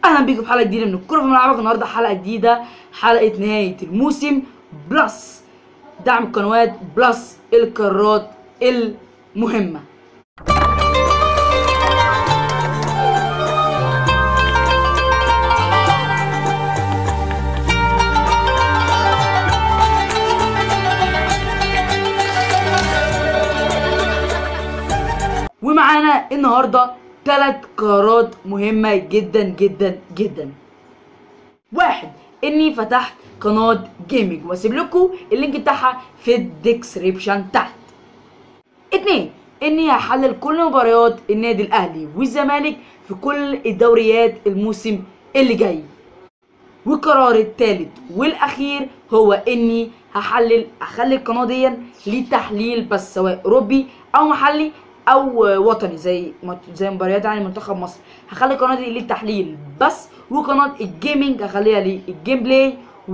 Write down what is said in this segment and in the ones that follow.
اهلا بيكم في حلقه جديده من الكوره في ملعبك النهارده حلقه جديده حلقه نهايه الموسم بلس دعم القنوات بلس القارات المهمه ومعانا النهارده ثلاث قرارات مهمه جدا جدا جدا واحد اني فتحت قناه جيمنج واسيب لكم اللينك بتاعها في الديسكريبشن تحت اتنين اني هحلل كل مباريات النادي الاهلي والزمالك في كل الدوريات الموسم اللي جاي والقرار الثالث والاخير هو اني هحلل اخلي القناه دي لتحليل بس سواء اوروبي او محلي او وطني زي زي مباريات يعني منتخب مصر هخلي القناه دي للتحليل بس وقناه الجيمنج هخليها للجيم بلاي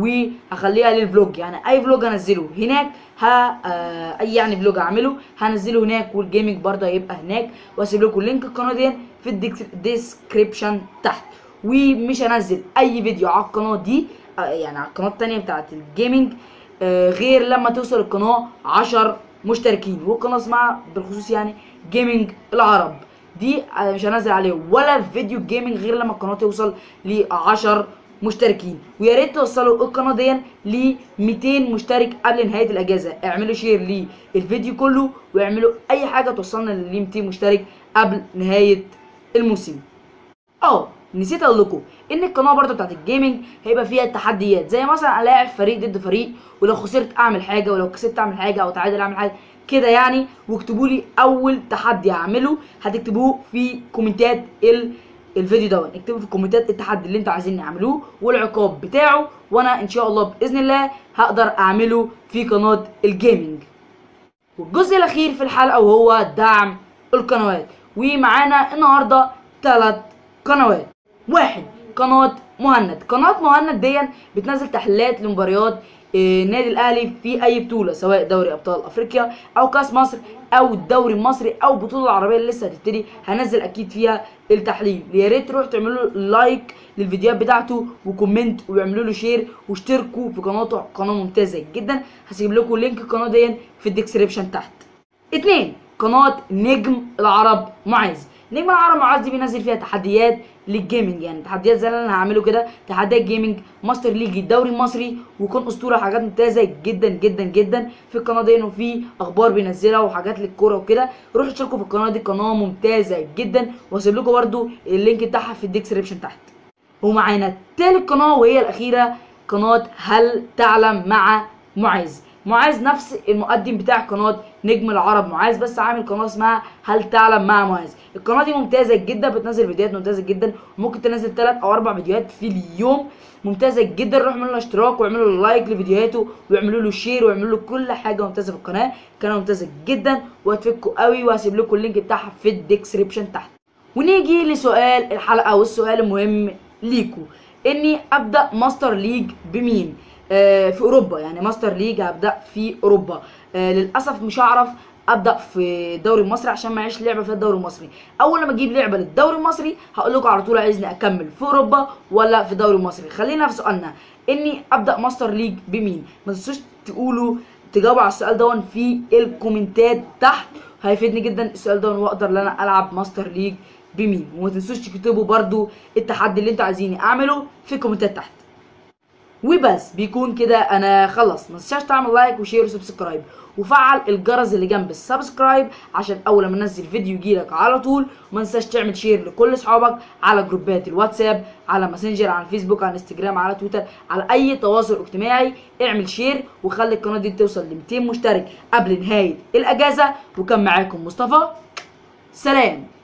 وهخليها للفلوج يعني اي فلوج هنزله هناك ها آه اي يعني فلوج هعمله هنزله هناك والجيمنج برضه هيبقى هناك واسيب لكم لينك القناه دي في الديسكريبشن تحت ومش هنزل اي فيديو على القناه دي آه يعني على القناه التانية بتاعت الجيمنج آه غير لما توصل القناه 10 مشتركين والقناه اسمها بالخصوص يعني جيمنج العرب دي مش هنزل عليه ولا فيديو جيمنج غير لما القناه توصل ل 10 مشتركين ويا ريت توصلوا القناه دي ل 200 مشترك قبل نهايه الاجازه اعملوا شير للفيديو كله واعملوا اي حاجه توصلنا ل 200 مشترك قبل نهايه الموسم اه نسيت اقول لكم ان القناه برضه بتاعت الجيمنج هيبقى فيها تحديات زي مثلا الاعب فريق ضد فريق ولو خسرت اعمل حاجه ولو كسبت اعمل حاجه او تعادل اعمل حاجه كده يعني واكتبوا لي اول تحدي هعمله هتكتبوه في كومنتات ال الفيديو ده اكتبوا في الكومنتات التحدي اللي انتوا عايزين نعملوه والعقاب بتاعه وانا ان شاء الله باذن الله هقدر اعمله في قناه الجيمنج والجزء الاخير في الحلقه وهو دعم القنوات ومعانا النهارده ثلاث قنوات واحد قناه مهند قناه مهند دي بتنزل تحليلات لمباريات النادي الاهلي في اي بطوله سواء دوري ابطال افريقيا او كاس مصر او الدوري المصري او البطوله العربيه اللي لسه هتبتدي هنزل اكيد فيها التحليل يا ريت تروحوا تعملوا لايك للفيديوهات بتاعته وكومنت واعملوا له شير واشتركوا في قناته قناه ممتازه جدا هسيب لكم لينك القناه دي في الديسكريبشن تحت اتنين قناه نجم العرب معاذ نجم العرب معاذ دي بينزل فيها تحديات للجيمنج يعني تحديات زي اللي انا هعمله كده تحديات جيمنج ماستر ليج الدوري المصري ويكون اسطوره حاجات ممتازه جدا جدا جدا في القناه دي وفي اخبار بينزلها وحاجات للكوره وكده روحوا اشتركوا في القناه دي قناه ممتازه جدا وهسيب لكم برده اللينك بتاعها في الديسكريبشن تحت ومعانا تالت قناه وهي الاخيره قناه هل تعلم مع معاذ معاذ نفس المقدم بتاع قناه نجم العرب معاذ بس عامل قناه اسمها هل تعلم مع معاذ القناه دي ممتازه جدا بتنزل فيديوهات ممتازه جدا ممكن تنزل 3 او 4 فيديوهات في اليوم ممتازه جدا روحوا اعملوا له اشتراك واعملوا له لايك لفيديوهاته واعملوا له شير واعملوا له كل حاجه ممتازه في القناه قناه ممتازه جدا وهتفيدكم قوي وهسيب لكم اللينك بتاعها في الديسكريبشن تحت ونيجي لسؤال الحلقه والسؤال المهم ليكم اني ابدا ماستر ليج بمين آه في اوروبا يعني ماستر ليج هبدا في اوروبا آه للاسف مش هعرف ابدا في الدوري المصري عشان معيش لعبه في الدوري المصري اول لما اجيب لعبه للدوري المصري هقول لكم على طول عايزني اكمل في اوروبا ولا في الدوري المصري خلينا في سؤالنا اني ابدا ماستر ليج بمين ما تنسوش تقولوا تجاوبوا على السؤال ده في الكومنتات تحت هيفيدني جدا السؤال ده واقدر ان انا العب ماستر ليج بمين وما تنسوش تكتبوا برده التحدي اللي انتوا عايزيني اعمله في الكومنتات تحت وبس بيكون كده انا خلص ما تنساش تعمل لايك وشير وسبسكرايب وفعل الجرس اللي جنب السبسكرايب عشان اول ما انزل فيديو يجيلك على طول وما تنساش تعمل شير لكل اصحابك على جروبات الواتساب على ماسنجر على الفيسبوك على انستجرام على تويتر على اي تواصل اجتماعي اعمل شير وخلي القناه دي توصل ل 200 مشترك قبل نهايه الاجازه وكان معاكم مصطفى سلام